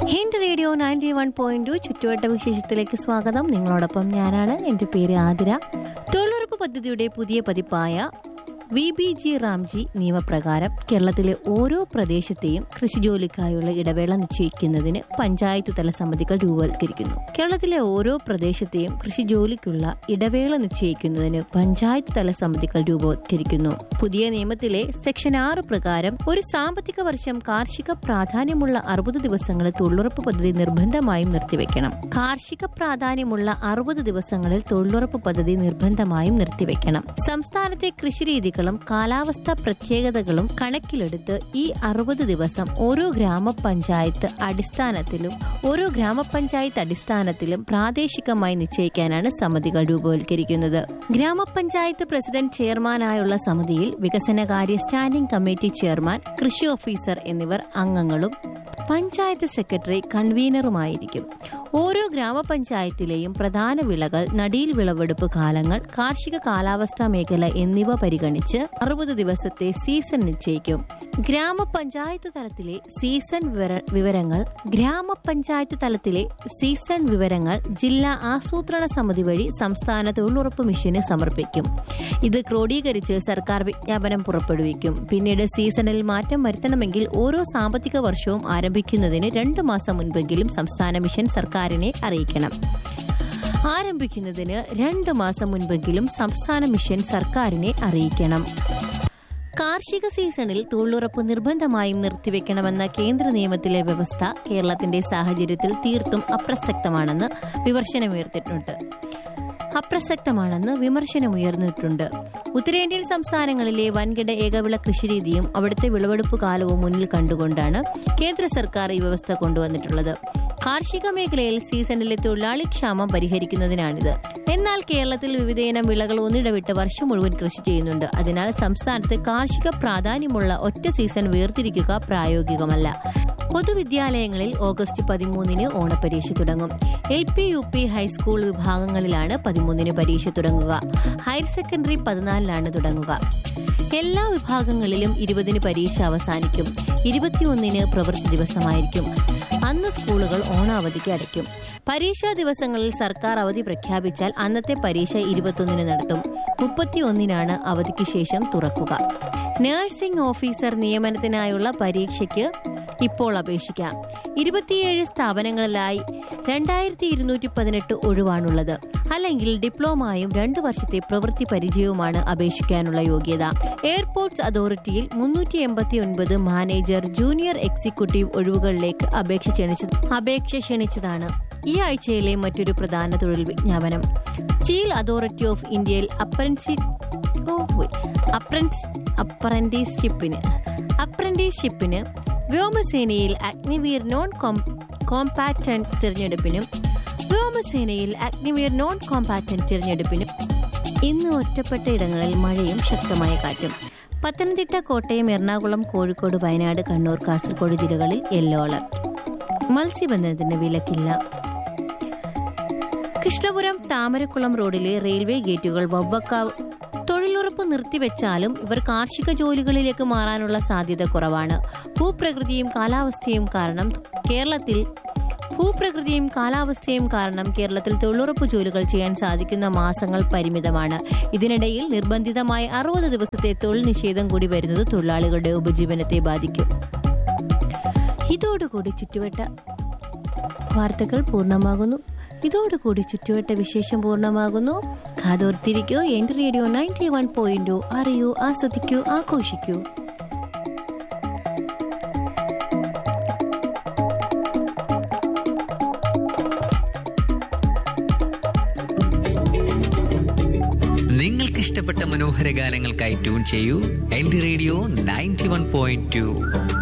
Hint radio ninety one point ചുറ്റുവട്ട വിശേഷത്തിലേക്ക് സ്വാഗതം നിങ്ങളോടൊപ്പം ഞാനാണ് എൻ്റെ പേര് ആതിര തൊഴിലുറപ്പ് പദ്ധതിയുടെ പുതിയ പതിപ്പായ വി ബി ജി റാംജി നിയമപ്രകാരം കേരളത്തിലെ ഓരോ പ്രദേശത്തെയും കൃഷിജോലിക്കായുള്ള ഇടവേള നിശ്ചയിക്കുന്നതിന് പഞ്ചായത്ത് തല സമിതികൾ രൂപവത്കരിക്കുന്നു കേരളത്തിലെ ഓരോ പ്രദേശത്തെയും കൃഷിജോലിക്കുള്ള ഇടവേള നിശ്ചയിക്കുന്നതിന് പഞ്ചായത്ത് തല സമിതികൾ രൂപവത്കരിക്കുന്നു പുതിയ നിയമത്തിലെ സെക്ഷൻ ആറ് പ്രകാരം ഒരു സാമ്പത്തിക വർഷം കാർഷിക പ്രാധാന്യമുള്ള അറുപത് ദിവസങ്ങളിൽ തൊഴിലുറപ്പ് പദ്ധതി നിർബന്ധമായും നിർത്തിവെക്കണം കാർഷിക പ്രാധാന്യമുള്ള അറുപത് ദിവസങ്ങളിൽ തൊഴിലുറപ്പ് പദ്ധതി നിർബന്ധമായും നിർത്തിവെക്കണം സംസ്ഥാനത്തെ കൃഷിരീതികളും കാലാവസ്ഥാ പ്രത്യേകതകളും കണക്കിലെടുത്ത് ഈ അറുപത് ദിവസം ഓരോ ഗ്രാമപഞ്ചായത്ത് അടിസ്ഥാനത്തിലും ഓരോ ഗ്രാമപഞ്ചായത്ത് അടിസ്ഥാനത്തിലും പ്രാദേശികമായി നിശ്ചയിക്കാനാണ് സമിതികൾ രൂപവത്കരിക്കുന്നത് ഗ്രാമപഞ്ചായത്ത് പ്രസിഡന്റ് ചെയർമാനായുള്ള സമിതിയിൽ വികസനകാര്യ സ്റ്റാൻഡിംഗ് കമ്മിറ്റി ചെയർമാൻ കൃഷി ഓഫീസർ എന്നിവർ അംഗങ്ങളും പഞ്ചായത്ത് സെക്രട്ടറി കൺവീനറുമായിരിക്കും ഓരോ ഗ്രാമപഞ്ചായത്തിലെയും പ്രധാന വിളകൾ നടീൽ വിളവെടുപ്പ് കാലങ്ങൾ കാർഷിക കാലാവസ്ഥാ മേഖല എന്നിവ പരിഗണിച്ച് അറുപത് ദിവസത്തെ സീസൺ നിശ്ചയിക്കും ഗ്രാമപഞ്ചായത്ത് തലത്തിലെ സീസൺ വിവര- വിവരങ്ങൾ ഗ്രാമപഞ്ചായത്ത് തലത്തിലെ സീസൺ വിവരങ്ങൾ ജില്ലാ ആസൂത്രണ സമിതി വഴി സംസ്ഥാന തൊഴിലുറപ്പ് മിഷന് സമർപ്പിക്കും ഇത് ക്രോഡീകരിച്ച് സർക്കാർ വിജ്ഞാപനം പുറപ്പെടുവിക്കും പിന്നീട് സീസണിൽ മാറ്റം വരുത്തണമെങ്കിൽ ഓരോ സാമ്പത്തിക വർഷവും ആരംഭിക്കുന്നതിന് രണ്ടു മാസം മുൻപെങ്കിലും സംസ്ഥാന മിഷൻ സർക്കാരിനെ അറിയിക്കണം ആരംഭിക്കുന്നതിന് രണ്ട് മാസം മുൻപെങ്കിലും സംസ്ഥാന മിഷൻ സർക്കാരിനെ അറിയിക്കണം കാർഷിക സീസണിൽ തൊഴിലുറപ്പ് നിർബന്ധമായും നിർത്തിവെക്കണമെന്ന കേന്ദ്ര നിയമത്തിലെ വ്യവസ്ഥ കേരളത്തിന്റെ സാഹചര്യത്തിൽ തീർത്തും അപ്രസക്തമാണെന്ന് വിമർശനമുയർത്തിയിട്ടുണ്ട് അപ്രസക്തമാണെന്ന് വിമർശനമുയർന്നിട്ടുണ്ട് ഉത്തരേന്ത്യൻ സംസ്ഥാനങ്ങളിലെ വൻകിട ഏകവിള കൃഷിരീതിയും അവിടുത്തെ വിളവെടുപ്പ് കാലവും മുന്നിൽ കണ്ടുകൊണ്ടാണ് കേന്ദ്ര സർക്കാർ ഈ വ്യവസ്ഥ കൊണ്ടുവന്നിട്ടുള്ളത് കാർഷിക മേഖലയിൽ സീസണിലെ തൊഴിലാളി ക്ഷാമം പരിഹരിക്കുന്നതിനാണിത് എന്നാൽ കേരളത്തിൽ വിവിധയിനം വിളകൾ ഒന്നിടവിട്ട് വർഷം മുഴുവൻ കൃഷി ചെയ്യുന്നുണ്ട് അതിനാൽ സംസ്ഥാനത്ത് കാർഷിക പ്രാധാന്യമുള്ള ഒറ്റ സീസൺ വേർതിരിക്കുക പ്രായോഗികമല്ല പൊതുവിദ്യാലയങ്ങളിൽ ഓഗസ്റ്റ് പതിമൂന്നിന് ഓണപരീക്ഷ തുടങ്ങും L P U P high school വിഭാഗങ്ങളിലാണ് പതിമൂന്നിന് പരീക്ഷ തുടങ്ങുക ഹയർ സെക്കൻഡറി പതിനാലിനാണ് തുടങ്ങുക എല്ലാ വിഭാഗങ്ങളിലും ഇരുപതിന് പരീക്ഷ അവസാനിക്കും ഇരുപത്തിയൊന്നിന് പ്രവൃത്തി ദിവസമായിരിക്കും അന്ന് സ്കൂളുകൾ ഓണാവധിക്ക് അടയ്ക്കും പരീക്ഷാ ദിവസങ്ങളിൽ സർക്കാർ അവധി പ്രഖ്യാപിച്ചാൽ അന്നത്തെ പരീക്ഷ ഇരുപത്തൊന്നിന് നടത്തും മുപ്പത്തിയൊന്നിനാണ് അവധിക്ക് ശേഷം തുറക്കുക നഴ്സിംഗ് ഓഫീസർ നിയമനത്തിനായുള്ള പരീക്ഷയ്ക്ക് ഇപ്പോൾ അപേക്ഷിക്കാം ഇരുപത്തിയേഴ് സ്ഥാപനങ്ങളിലായി രണ്ടായിരത്തി ഇരുന്നൂറ്റി പതിനെട്ട് ഒഴിവാണുള്ളത് അല്ലെങ്കിൽ ഡിപ്ലോമയും രണ്ടു വർഷത്തെ പ്രവൃത്തി പരിചയവുമാണ് അപേക്ഷിക്കാനുള്ള യോഗ്യത എയർപോർട്ട്സ് അതോറിറ്റിയിൽ മുന്നൂറ്റി എൺപത്തി ഒൻപത് മാനേജർ ജൂനിയർ എക്സിക്യൂട്ടീവ് ഒഴിവുകളിലേക്ക് അപേക്ഷ ക്ഷണിച്ച അപേക്ഷ ക്ഷണിച്ചതാണ് ഈ ആഴ്ചയിലെ മറ്റൊരു പ്രധാന തൊഴിൽ വിജ്ഞാപനം സ്റ്റീൽ അതോറിറ്റി ഓഫ് ഇന്ത്യയിൽ അപ്രൻസി ഓ, പോയി. അപ്രൻസ് അപ്രന്റീസ്ഷിപ്പിന് അപ്രന്റീസ്ഷിപ്പിന് വ്യോമസേനയിൽ അഗ്നിവീർ നോൺ കോമ്പാറ്റന്റ് തിരഞ്ഞെടുപ്പിനും വ്യോമസേനയിൽ അഗ്നിവീർ നോൺ കോമ്പാറ്റന്റ് തിരഞ്ഞെടുപ്പിനും ഇന്ന് ഒറ്റപ്പെട്ട ഇടങ്ങളിൽ മഴയും ശക്തമായ കാറ്റും പത്തനംതിട്ട കോട്ടയം എറണാകുളം കോഴിക്കോട് വയനാട് കണ്ണൂർ കാസർഗോഡ് ജില്ലകളിൽ യെല്ലോ അലർട്ട് മത്സ്യബന്ധനത്തിന് വിലക്കില്ല കൃഷ്ണപുരം താമരക്കുളം റോഡിലെ റെയിൽവേ ഗേറ്റുകൾ വവ്വക്കാവ് തൊഴിലുറപ്പ് നിർത്തിവെച്ചാലും ഇവർ കാർഷിക ജോലികളിലേക്ക് മാറാനുള്ള സാധ്യത കുറവാണ് ഭൂപ്രകൃതിയും കാലാവസ്ഥയും കാരണം കേരളത്തിൽ ഭൂപ്രകൃതിയും കാലാവസ്ഥയും കാരണം കേരളത്തിൽ തൊഴിലുറപ്പ് ജോലികൾ ചെയ്യാൻ സാധിക്കുന്ന മാസങ്ങൾ പരിമിതമാണ് ഇതിനിടയിൽ നിർബന്ധിതമായ അറുപത് ദിവസത്തെ തൊഴിൽ നിഷേധം കൂടി വരുന്നത് തൊഴിലാളികളുടെ ഉപജീവനത്തെ ബാധിക്കും ഇതോടുകൂടി ചുറ്റുവട്ട വാർത്തകൾ പൂർണ്ണമാകുന്നു ഇതോടുകൂടി ചുറ്റുവട്ട വിശേഷം പൂർണ്ണമാകുന്നു കാതോർത്തിരിക്കൂ എന്റെ റേഡിയോ നയൻറ്റി വൺ പോയിന്റ് അറിയൂ ആസ്വദിക്കൂ ആഘോഷിക്കൂ നിങ്ങൾക്ക് ഇഷ്ടപ്പെട്ട മനോഹര ഗാനങ്ങൾക്കായി ട്യൂൺ ചെയ്യൂ എന്റെ radio ninety one point to